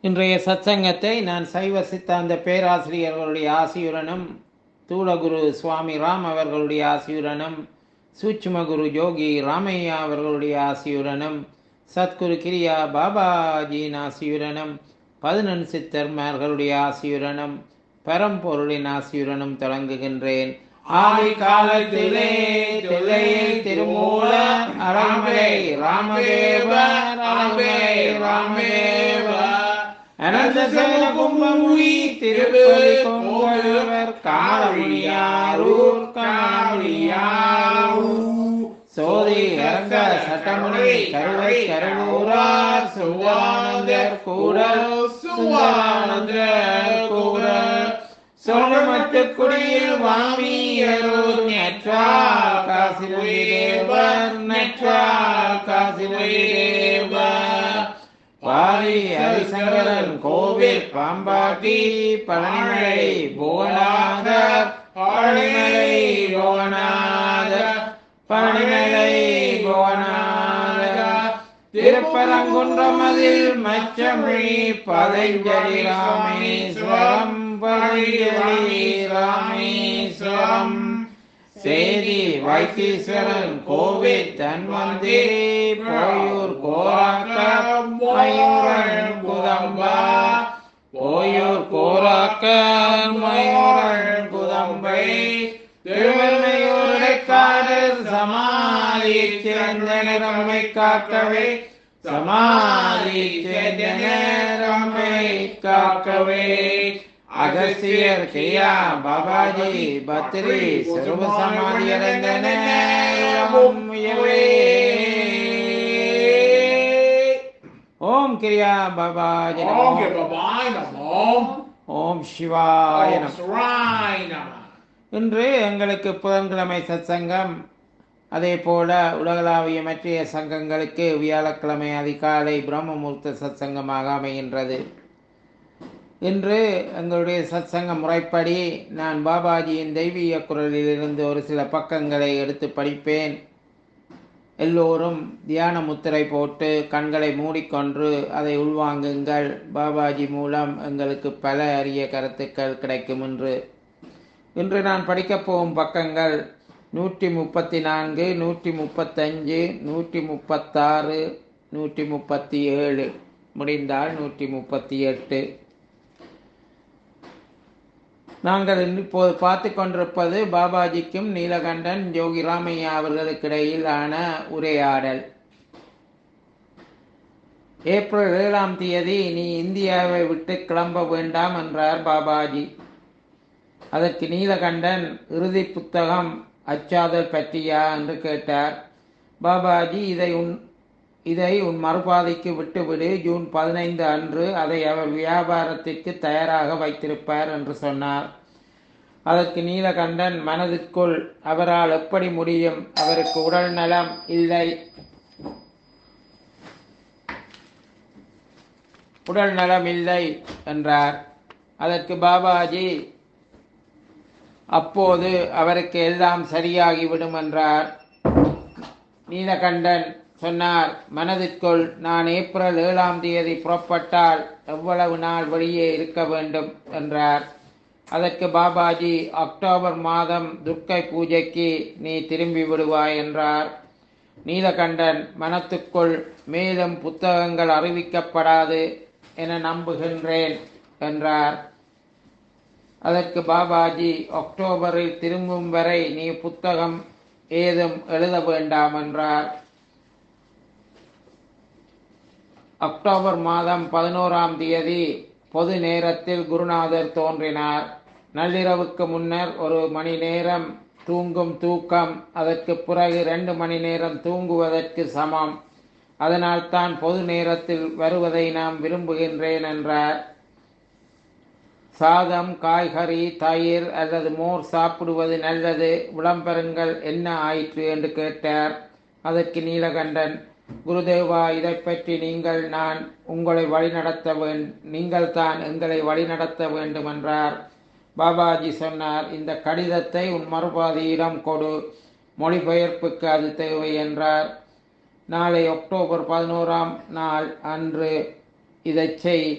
இன்றைய சத்சங்கத்தை நான் சைவ சித்தாந்த பேராசிரியர்களுடைய ஆசியுடனும் தூளகுரு சுவாமி ராம் அவர்களுடைய ஆசியுடனும் சூட்சுமகுரு யோகி ராமையா அவர்களுடைய ஆசியுடனும் சத்குரு கிரியா பாபாஜியின் ஆசியுடனும் பதினெண் சித்தர்மார்களுடைய ஆசியுடனும் பரம்பொருளின் ஆசியுடனும் தொடங்குகின்றேன் ஆதி காலத்திலே தில்லையை திருமூல அறமலை ராமதேவ ராமே ராமேவ அனந்த சேன கும்பமுனி திருப்பதி கொங்கவர் காலமுனியாரூர் காலமுனியாரூர் சோதி அரங்க சட்டமுனி கருவை கருவூரார் சுவானந்தர் கூட சுவானந்தர் கூட சோழமட்டு குடியில் வாமியரூர் நெற்றால் காசிமொழி தேவர் நெற்றால் காசிமொழி தேவர் பாரி ஹரிசங்கரன் கோவில் பாம்பாட்டி பழனிமலை புவனாதர் பழனிமலை புவனாதர் பழனிமலை புவனாதர் திருப்பரங்குன்றமதில் மச்சமொழி பதஞ்சலி ராமேஸ்வரம் பதஞ்சலி ராமேஸ்வரம் சேதி வைத்தீஸ்வரன் கோவில் தன்வந்திரி போயூர் கோராக்கம் மயூரன் குதம்பா போயூர் கோராக்கர் மயூரன் குதம்பை திருவெண்மையூருடைக்காரர் சமாதி சேர்ந்த நிறமை காக்கவே சமாதி சேர்ந்த நிறமை காக்கவே அகசியர் கியா பாபாஜி பத்ரி சர்வ சமாதி அடைந்த நேரமும் இயவே. ஓம் கிரியா பாபாஜி நமோ. Om Babai Namo. ஓம் சிவாய Om நமோ. Sarai Namo. இன்று எங்களுக்கு புதன்கிழமை சத்சங்கம் அதே போல உலகளாவிய மற்றைய சங்கங்களுக்கு வியாழக்கிழமை அதிகாலை பிரம்மமுகூர்த்த சத்சங்கமாக அமைகின்றது இன்று எங்களுடைய சத்சங்க முறைப்படி நான் பாபாஜியின் தெய்வீக குரலிலிருந்து ஒரு சில பக்கங்களை எடுத்து படிப்பேன் எல்லோரும் தியான முத்திரை போட்டு கண்களை மூடிக்கொண்டு அதை உள்வாங்குங்கள் பாபாஜி மூலம் எங்களுக்கு பல அரிய கருத்துக்கள் கிடைக்கும் என்று இன்று நான் படிக்கப் போகும் பக்கங்கள் நூற்றி முப்பத்தி நான்கு நூற்றி முப்பத்தஞ்சு நூற்றி முப்பத்தாறு நூற்றி முப்பத்தி ஏழு முடிந்தால் நூற்றி முப்பத்தி எட்டு நாங்கள் இன்று இப்போது பார்த்து கொண்டிருப்பது பாபாஜிக்கும் நீலகண்டன் யோகி ராமையா அவர்களுக்கிடையிலான உரையாடல் ஏப்ரல் ஏழாம் தேதி நீ இந்தியாவை விட்டு கிளம்ப வேண்டாம் என்றார் பாபாஜி அதற்கு நீலகண்டன் இறுதி புத்தகம் அச்சாதல் பற்றியா என்று கேட்டார் பாபாஜி இதை உன் இதை உன் மறுபாதைக்கு விட்டுவிடு ஜூன் பதினைந்து அன்று அதை அவர் வியாபாரத்திற்கு தயாராக வைத்திருப்பார் என்று சொன்னார் அதற்கு நீலகண்டன் மனதிற்குள் அவரால் எப்படி முடியும் அவருக்கு உடல் நலம் இல்லை உடல் நலம் இல்லை என்றார் அதற்கு பாபாஜி அப்போது அவருக்கு எல்லாம் சரியாகிவிடும் என்றார் நீலகண்டன் சொன்னார் மனதிற்குள் நான் ஏப்ரல் ஏழாம் தேதி புறப்பட்டால் எவ்வளவு நாள் வெளியே இருக்க வேண்டும் என்றார் அதற்கு பாபாஜி அக்டோபர் மாதம் துர்க்கை பூஜைக்கு நீ திரும்பி விடுவாய் என்றார் நீலகண்டன் மனத்துக்குள் மேலும் புத்தகங்கள் அறிவிக்கப்படாது என நம்புகின்றேன் என்றார் அதற்கு பாபாஜி அக்டோபரில் திரும்பும் வரை நீ புத்தகம் ஏதும் எழுத வேண்டாம் என்றார் அக்டோபர் மாதம் பதினோராம் தேதி பொது நேரத்தில் குருநாதர் தோன்றினார் நள்ளிரவுக்கு முன்னர் ஒரு மணி நேரம் தூங்கும் தூக்கம் அதற்கு பிறகு ரெண்டு மணி நேரம் தூங்குவதற்கு சமம் அதனால் தான் பொது நேரத்தில் வருவதை நாம் விரும்புகின்றேன் என்றார் சாதம் காய்கறி தயிர் அல்லது மோர் சாப்பிடுவது நல்லது விளம்பரங்கள் என்ன ஆயிற்று என்று கேட்டார் அதற்கு நீலகண்டன் குருதேவா இதை பற்றி நீங்கள் நான் உங்களை வழிநடத்த வேண்டும் நீங்கள் தான் எங்களை வழிநடத்த வேண்டும் என்றார் பாபாஜி சொன்னார் இந்த கடிதத்தை உன் மறுபாதியிடம் கொடு மொழிபெயர்ப்புக்கு அது தேவை என்றார் நாளை அக்டோபர் பதினோராம் நாள் அன்று இதை செய்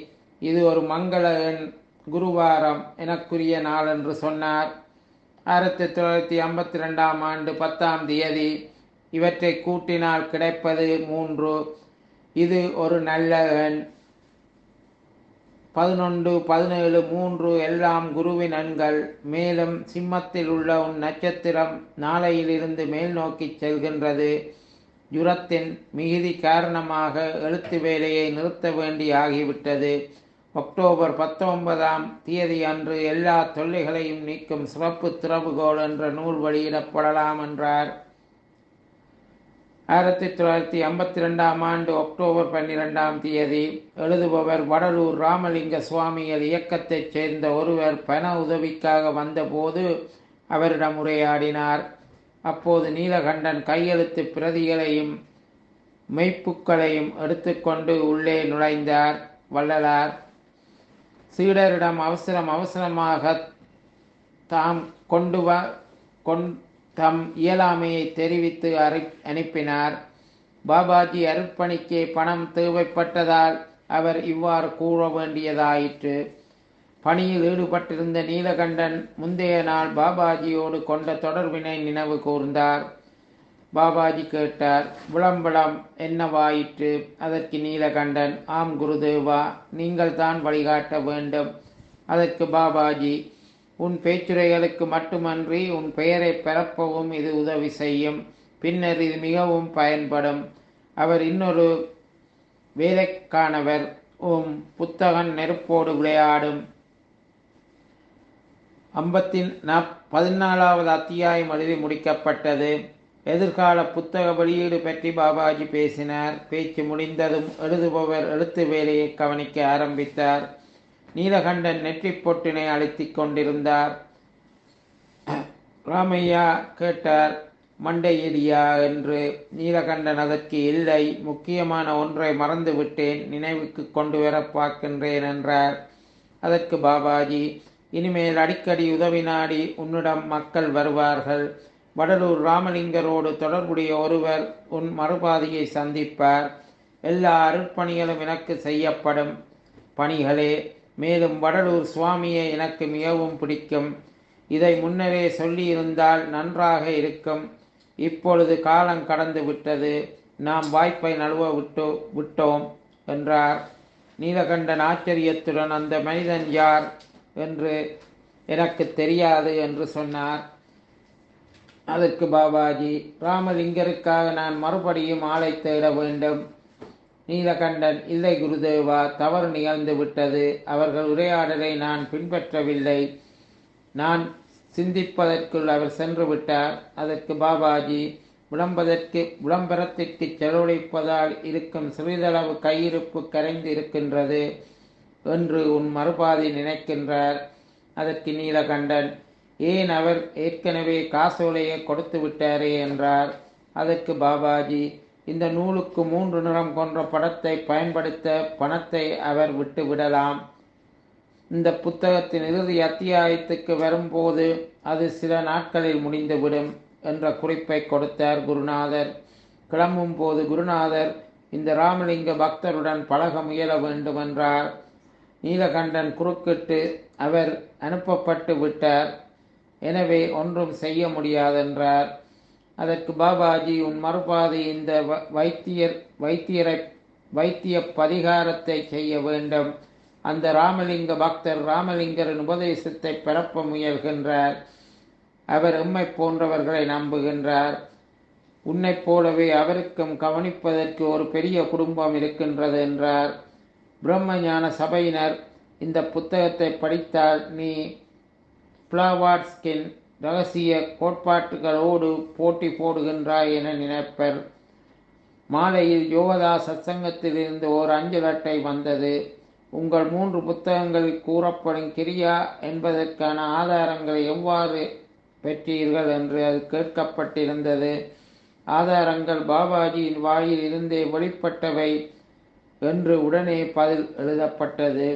இது ஒரு மங்கள எண் குருவாரம் எனக்குரிய நாள் என்று சொன்னார் ஆயிரத்தி தொள்ளாயிரத்தி ஐம்பத்தி ரெண்டாம் ஆண்டு பத்தாம் தேதி இவற்றை கூட்டினால் கிடைப்பது மூன்று இது ஒரு நல்ல எண் பதினொன்று பதினேழு மூன்று எல்லாம் குருவின் எண்கள் மேலும் சிம்மத்தில் உள்ள உன் நட்சத்திரம் நாளையிலிருந்து மேல் நோக்கி செல்கின்றது ஜுரத்தின் மிகுதி காரணமாக எழுத்து வேலையை நிறுத்த வேண்டி ஆகிவிட்டது அக்டோபர் பத்தொன்பதாம் தேதி அன்று எல்லா தொல்லைகளையும் நீக்கும் சிறப்பு திறவுகோல் என்ற நூல் வெளியிடப்படலாம் என்றார் ஆயிரத்தி தொள்ளாயிரத்தி ஐம்பத்தி ரெண்டாம் ஆண்டு அக்டோபர் பன்னிரெண்டாம் தேதி எழுதுபவர் வடலூர் ராமலிங்க சுவாமிகள் இயக்கத்தைச் சேர்ந்த ஒருவர் பண உதவிக்காக வந்தபோது அவரிடம் உரையாடினார் அப்போது நீலகண்டன் கையெழுத்து பிரதிகளையும் மெய்ப்புக்களையும் எடுத்துக்கொண்டு உள்ளே நுழைந்தார் வள்ளலார் சீடரிடம் அவசரம் அவசரமாக தாம் கொண்டு வ கொண் தம் இயலாமையை தெரிவித்து அறி அனுப்பினார் பாபாஜி அருட்பணிக்கு பணம் தேவைப்பட்டதால் அவர் இவ்வாறு கூற வேண்டியதாயிற்று பணியில் ஈடுபட்டிருந்த நீலகண்டன் முந்தைய நாள் பாபாஜியோடு கொண்ட தொடர்பினை நினைவு கூர்ந்தார் பாபாஜி கேட்டார் விளம்பலம் என்னவாயிற்று அதற்கு நீலகண்டன் ஆம் குருதேவா நீங்கள் தான் வழிகாட்ட வேண்டும் அதற்கு பாபாஜி உன் பேச்சுரைகளுக்கு மட்டுமன்றி உன் பெயரை பரப்பவும் இது உதவி செய்யும் பின்னர் இது மிகவும் பயன்படும் அவர் இன்னொரு வேலைக்கானவர் உம் புத்தகன் நெருப்போடு விளையாடும் ஐம்பத்தி பதினாலாவது அத்தியாயம் எழுதி முடிக்கப்பட்டது எதிர்கால புத்தக வெளியீடு பற்றி பாபாஜி பேசினார் பேச்சு முடிந்ததும் எழுதுபவர் எழுத்து வேலையை கவனிக்க ஆரம்பித்தார் நீலகண்டன் நெற்றிப் பொட்டினை அழுத்திக் கொண்டிருந்தார் ராமையா கேட்டார் மண்டையிடியா என்று நீலகண்டன் அதற்கு இல்லை முக்கியமான ஒன்றை மறந்துவிட்டேன் நினைவுக்கு கொண்டு வர பார்க்கின்றேன் என்றார் அதற்கு பாபாஜி இனிமேல் அடிக்கடி உதவி நாடி உன்னிடம் மக்கள் வருவார்கள் வடலூர் ராமலிங்கரோடு தொடர்புடைய ஒருவர் உன் மறுபாதையை சந்திப்பார் எல்லா அருட்பணிகளும் எனக்கு செய்யப்படும் பணிகளே மேலும் வடலூர் சுவாமியை எனக்கு மிகவும் பிடிக்கும் இதை முன்னரே சொல்லியிருந்தால் நன்றாக இருக்கும் இப்பொழுது காலம் கடந்து விட்டது நாம் வாய்ப்பை நழுவ விட்டோ விட்டோம் என்றார் நீலகண்டன் ஆச்சரியத்துடன் அந்த மனிதன் யார் என்று எனக்கு தெரியாது என்று சொன்னார் அதற்கு பாபாஜி ராமலிங்கருக்காக நான் மறுபடியும் ஆளை தேட வேண்டும் நீலகண்டன் இல்லை குருதேவா தவறு நிகழ்ந்து விட்டது அவர்கள் உரையாடலை நான் பின்பற்றவில்லை நான் சிந்திப்பதற்குள் அவர் சென்று விட்டார் அதற்கு பாபாஜி விளம்பதற்கு விளம்பரத்திற்கு செலவழிப்பதால் இருக்கும் சிறிதளவு கையிருப்பு கரைந்து இருக்கின்றது என்று உன் மறுபாதி நினைக்கின்றார் அதற்கு நீலகண்டன் ஏன் அவர் ஏற்கனவே காசோலையை கொடுத்து விட்டாரே என்றார் அதற்கு பாபாஜி இந்த நூலுக்கு மூன்று நிறம் கொன்ற படத்தை பயன்படுத்த பணத்தை அவர் விட்டு விடலாம் இந்த புத்தகத்தின் இறுதி அத்தியாயத்துக்கு வரும்போது அது சில நாட்களில் முடிந்துவிடும் என்ற குறிப்பை கொடுத்தார் குருநாதர் கிளம்பும் போது குருநாதர் இந்த ராமலிங்க பக்தருடன் பழக முயல வேண்டும் என்றார் நீலகண்டன் குறுக்கிட்டு அவர் அனுப்பப்பட்டு விட்டார் எனவே ஒன்றும் செய்ய முடியாதென்றார் அதற்கு பாபாஜி உன் மறுபாதி இந்த வ- வைத்தியர் வைத்தியரை வைத்திய பரிகாரத்தை செய்ய வேண்டும் அந்த ராமலிங்க பக்தர் ராமலிங்கரின் உபதேசத்தை பரப்ப முயல்கின்றார் அவர் எம்மை போன்றவர்களை நம்புகின்றார் உன்னைப் போலவே அவருக்கும் கவனிப்பதற்கு ஒரு பெரிய குடும்பம் இருக்கின்றது என்றார் பிரம்மஞான சபையினர் இந்த புத்தகத்தை படித்தால் நீ பிளாவாட்ஸ்கின் ரகசிய கோட்பாட்டுகளோடு போட்டி போடுகின்றாய் என நினைப்பர் மாலையில் யோகதா சத்சங்கத்திலிருந்து ஓர் அஞ்சல் அட்டை வந்தது உங்கள் மூன்று புத்தகங்களில் கூறப்படும் கிரியா என்பதற்கான ஆதாரங்களை எவ்வாறு பெற்றீர்கள் என்று அது கேட்கப்பட்டிருந்தது ஆதாரங்கள் பாபாஜியின் வாயில் இருந்தே வெளிப்பட்டவை என்று உடனே பதில் எழுதப்பட்டது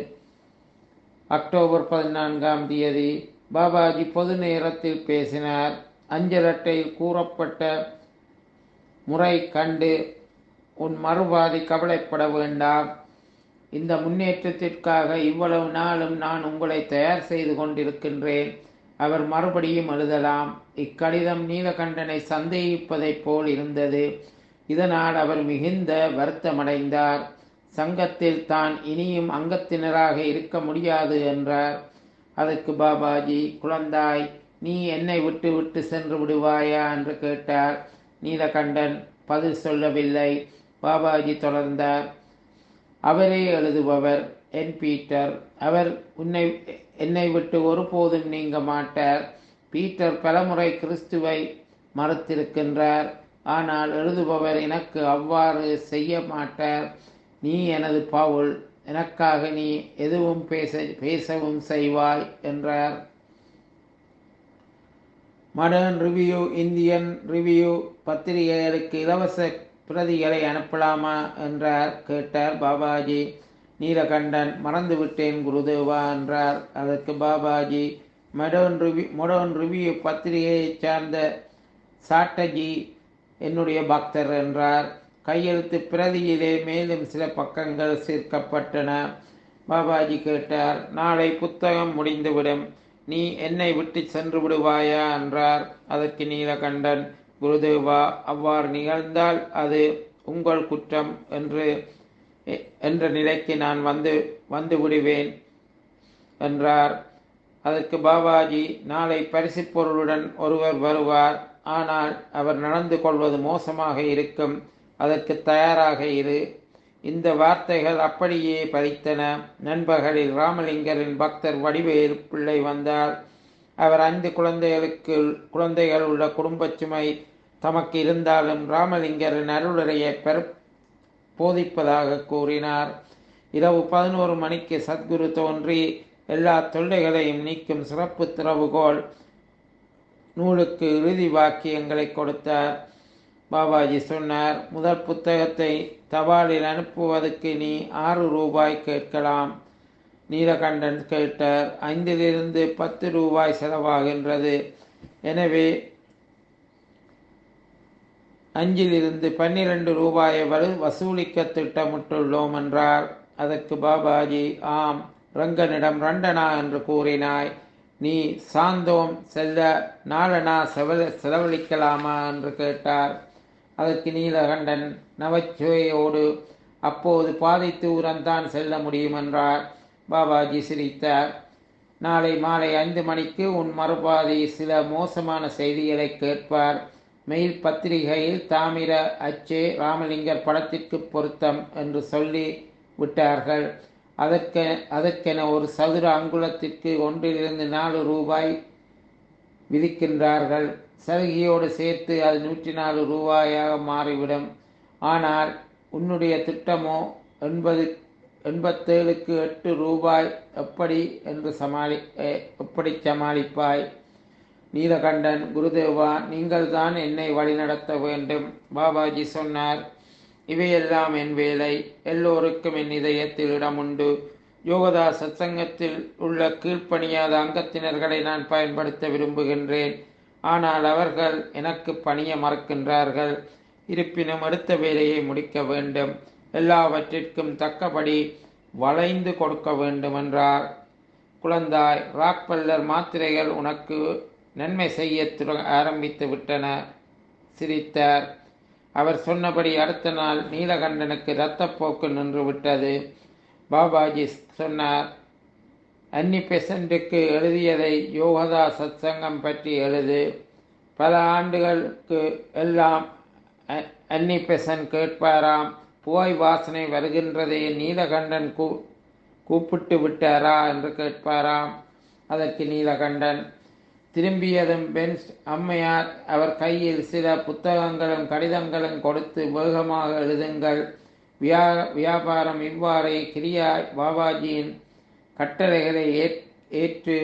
அக்டோபர் பதினான்காம் தேதி பாபாஜி பொது நேரத்தில் பேசினார் அஞ்சல் அட்டையில் கூறப்பட்ட முறை கண்டு உன் மறுபாதி கவலைப்பட வேண்டாம் இந்த முன்னேற்றத்திற்காக இவ்வளவு நாளும் நான் உங்களை தயார் செய்து கொண்டிருக்கின்றேன் அவர் மறுபடியும் எழுதலாம் இக்கடிதம் நீலகண்டனை சந்தேகிப்பதைப் போல் இருந்தது இதனால் அவர் மிகுந்த வருத்தமடைந்தார் சங்கத்தில் தான் இனியும் அங்கத்தினராக இருக்க முடியாது என்றார் அதற்கு பாபாஜி குழந்தாய் நீ என்னை விட்டு விட்டு சென்று விடுவாயா என்று கேட்டார் நீலகண்டன் பதில் சொல்லவில்லை பாபாஜி தொடர்ந்தார் அவரே எழுதுபவர் என் பீட்டர் அவர் உன்னை என்னை விட்டு ஒருபோதும் நீங்க மாட்டார் பீட்டர் பலமுறை கிறிஸ்துவை மறுத்திருக்கின்றார் ஆனால் எழுதுபவர் எனக்கு அவ்வாறு செய்ய மாட்டார் நீ எனது பவுல் எனக்காக நீ எதுவும் பேச பேசவும் செய்வாய் என்றார் மாடர்ன் ரிவ்யூ இந்தியன் ரிவ்யூ பத்திரிகைகளுக்கு இலவச பிரதிகளை அனுப்பலாமா என்றார் கேட்டார் பாபாஜி நீலகண்டன் மறந்துவிட்டேன் குருதேவா என்றார் அதற்கு Babaji modern review modern review பத்திரிகையைச் சார்ந்த சாட்டஜி என்னுடைய பக்தர் என்றார் கையெழுத்து பிரதியிலே மேலும் சில பக்கங்கள் சேர்க்கப்பட்டன பாபாஜி கேட்டார் நாளை புத்தகம் முடிந்துவிடும் நீ என்னை விட்டு சென்று விடுவாயா என்றார் அதற்கு நீலகண்டன் குருதேவா அவ்வாறு நிகழ்ந்தால் அது உங்கள் குற்றம் என்று என்ற நிலைக்கு நான் வந்து வந்து விடுவேன் என்றார் அதற்கு பாபாஜி நாளை பரிசு பொருளுடன் ஒருவர் வருவார் ஆனால் அவர் நடந்து கொள்வது மோசமாக இருக்கும் அதற்கு தயாராக இரு இந்த வார்த்தைகள் அப்படியே பறித்தன நண்பகலில் ராமலிங்கரின் பக்தர் வடிவேல் பிள்ளை வந்தார் அவர் ஐந்து குழந்தைகளுக்கு குழந்தைகள் உள்ள குடும்பச் சுமை தமக்கு இருந்தாலும் ராமலிங்கரின் அருளுரையை பெற போதிப்பதாக கூறினார் இரவு பதினோரு மணிக்கு சத்குரு தோன்றி எல்லா தொல்லைகளையும் நீக்கும் சிறப்பு திறவுகோல் நூலுக்கு இறுதி வாக்கியங்களை கொடுத்தார் பாபாஜி சொன்னார் முதல் புத்தகத்தை தபாலில் அனுப்புவதற்கு நீ ஆறு ரூபாய் கேட்கலாம் நீலகண்டன் கேட்டார் ஐந்திலிருந்து பத்து ரூபாய் செலவாகின்றது எனவே அஞ்சிலிருந்து பன்னிரண்டு ரூபாயை வரு வசூலிக்க திட்டமிட்டுள்ளோம் என்றார் அதற்கு பாபாஜி ஆம் ரங்கனிடம் ரண்டனா என்று கூறினாய் நீ சாந்தோம் செல்ல நாலனா செவல செலவழிக்கலாமா என்று கேட்டார் அதற்கு நீலகண்டன் நவச்சுவையோடு அப்போது பாதை தூரம்தான் செல்ல முடியும் என்றார் பாபாஜி சிரித்தார் நாளை மாலை ஐந்து மணிக்கு உன் மறுபாதி சில மோசமான செய்திகளை கேட்பார் மெயில் பத்திரிகையில் தாமிர அச்சே ராமலிங்கர் படத்திற்கு பொருத்தம் என்று சொல்லி விட்டார்கள் அதற்கு அதற்கென ஒரு சதுர அங்குலத்திற்கு ஒன்றிலிருந்து நாலு ரூபாய் விதிக்கின்றார்கள் சலுகையோடு சேர்த்து அது நூற்றி நாலு ரூபாயாக மாறிவிடும் ஆனால் உன்னுடைய திட்டமோ எண்பது எண்பத்தேழுக்கு எட்டு ரூபாய் எப்படி என்று சமாளி எப்படி சமாளிப்பாய் நீலகண்டன் குருதேவா நீங்கள் தான் என்னை வழிநடத்த வேண்டும் பாபாஜி சொன்னார் இவையெல்லாம் என் வேலை எல்லோருக்கும் என் இதயத்தில் இடம் உண்டு யோகதா சத்சங்கத்தில் உள்ள கீழ்ப்பணியாத அங்கத்தினர்களை நான் பயன்படுத்த விரும்புகின்றேன் ஆனால் அவர்கள் எனக்கு பணிய மறக்கின்றார்கள் இருப்பினும் அடுத்த வேலையை முடிக்க வேண்டும் எல்லாவற்றிற்கும் தக்கபடி வளைந்து கொடுக்க வேண்டும் என்றார் குழந்தாய் ராக்பல்லர் மாத்திரைகள் உனக்கு நன்மை செய்ய ஆரம்பித்து விட்டன சிரித்தார் அவர் சொன்னபடி அடுத்த நாள் நீலகண்டனுக்கு இரத்தப்போக்கு நின்று விட்டது பாபாஜி சொன்னார் அன்னி பெசண்ட்டுக்கு எழுதியதை யோகதா சத்சங்கம் பற்றி எழுது பல ஆண்டுகளுக்கு எல்லாம் அன்னி பெசன் கேட்பாராம் புகை வாசனை வருகின்றதே நீலகண்டன் கூ கூப்பிட்டு விட்டாரா என்று கேட்பாராம் அதற்கு நீலகண்டன் திரும்பியதும் பென்ஸ் அம்மையார் அவர் கையில் சில புத்தகங்களும் கடிதங்களும் கொடுத்து வேகமாக எழுதுங்கள் வியா வியாபாரம் இவ்வாறே கிரியா பாபாஜியின் கட்டளைகளை ஏற்று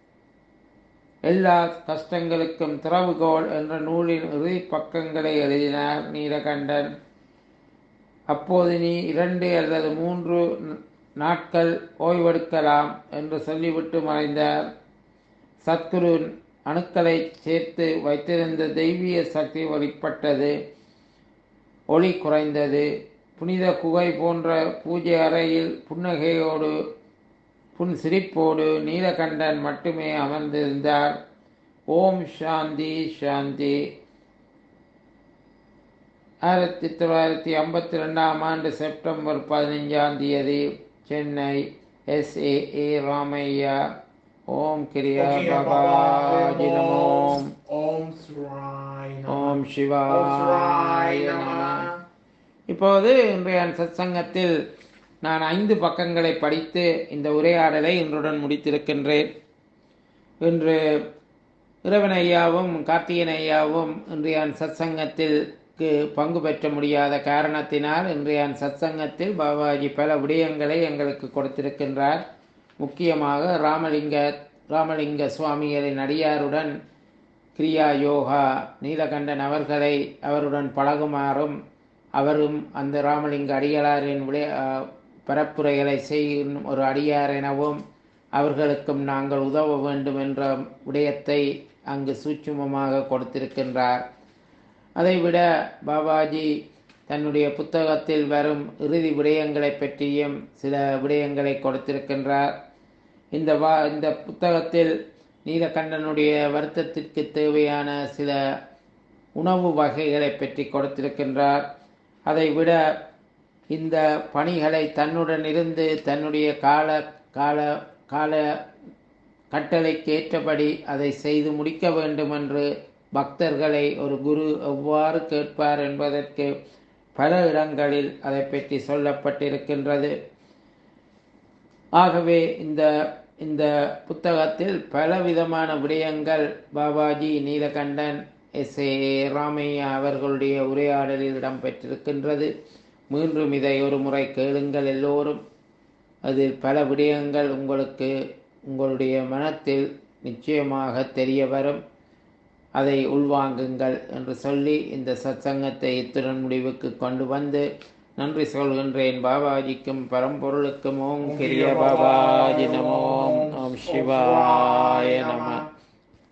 எல்லா கஷ்டங்களுக்கும் திறவுகோல் என்ற நூலின் இறுதி பக்கங்களை எழுதினார் நீலகண்டன் அப்போது நீ இரண்டு அல்லது மூன்று நாட்கள் ஓய்வெடுக்கலாம் என்று சொல்லிவிட்டு மறைந்தார் சத்குரு அணுக்களை சேர்த்து வைத்திருந்த தெய்வீக சக்தி வெளிப்பட்டது ஒளி குறைந்தது புனித குகை போன்ற பூஜை அறையில் புன்னகையோடு புன் சிரிப்போடு நீலகண்டன் மட்டுமே அமர்ந்திருந்தார் ஓம் சாந்தி சாந்தி ஆயிரத்தி தொள்ளாயிரத்தி ஐம்பத்தி ரெண்டாம் ஆண்டு செப்டம்பர் பதினைஞ்சாம் தேதி சென்னை எஸ்ஏஏ ராமையா ஓம் கிரியா பாபாஜி நமோம் ஓம் சிவாய் நம ஓம் ஓம் சிவாய சிவாய் நம நம இப்போது இன்றைய சத்சங்கத்தில் நான் ஐந்து பக்கங்களை படித்து இந்த உரையாடலை இன்றுடன் முடித்திருக்கின்றேன் இன்று இறைவன் ஐயாவும் கார்த்திகன் ஐயாவும் இன்றைய சத்சங்கத்திற்கு பங்கு பெற்ற முடியாத காரணத்தினால் இன்றைய சத்சங்கத்தில் பாபாஜி பல விடயங்களை எங்களுக்கு கொடுத்திருக்கின்றார் முக்கியமாக ராமலிங்க ராமலிங்க சுவாமிகளின் அடியாருடன் கிரியா யோகா நீலகண்டன் அவர்களை அவருடன் பழகுமாறும் அவரும் அந்த ராமலிங்க அடிகளாரின் விளைய அஹ், பரப்புரைகளை செய்யும் ஒரு அடியார் எனவும் அவர்களுக்கும் நாங்கள் உதவ வேண்டும் என்ற விடயத்தை அங்கு சூட்சுமமாக கொடுத்திருக்கின்றார் அதைவிட பாபாஜி தன்னுடைய புத்தகத்தில் வரும் இறுதி விடயங்களை பற்றியும் சில விடயங்களை கொடுத்திருக்கின்றார் இந்த வா இந்த புத்தகத்தில் நீலகண்டனுடைய வருத்தத்திற்கு தேவையான சில உணவு வகைகளை பற்றி கொடுத்திருக்கின்றார் அதைவிட இந்த பணிகளை தன்னுடன் இருந்து தன்னுடைய கால கால கால கட்டளைக்கு ஏற்றபடி அதை செய்து முடிக்க வேண்டும் என்று பக்தர்களை ஒரு குரு எவ்வாறு கேட்பார் என்பதற்கு பல இடங்களில் அதை பற்றி சொல்லப்பட்டிருக்கின்றது ஆகவே இந்த இந்த புத்தகத்தில் பலவிதமான விடயங்கள் பாபாஜி நீலகண்டன் எஸ் ஏ ராமையா அவர்களுடைய உரையாடலில் இடம்பெற்றிருக்கின்றது மீண்டும் இதை ஒரு முறை கேளுங்கள் எல்லோரும் அதில் பல விடயங்கள் உங்களுக்கு உங்களுடைய மனத்தில் நிச்சயமாக தெரிய வரும் அதை உள்வாங்குங்கள் என்று சொல்லி இந்த சத்சங்கத்தை இத்துடன் முடிவுக்கு கொண்டு வந்து நன்றி சொல்கின்றேன் பாபாஜிக்கும் பரம்பொருளுக்கும் ஓம் கிரிய பாபாஜி நமோம் ஓம் சிவாய நம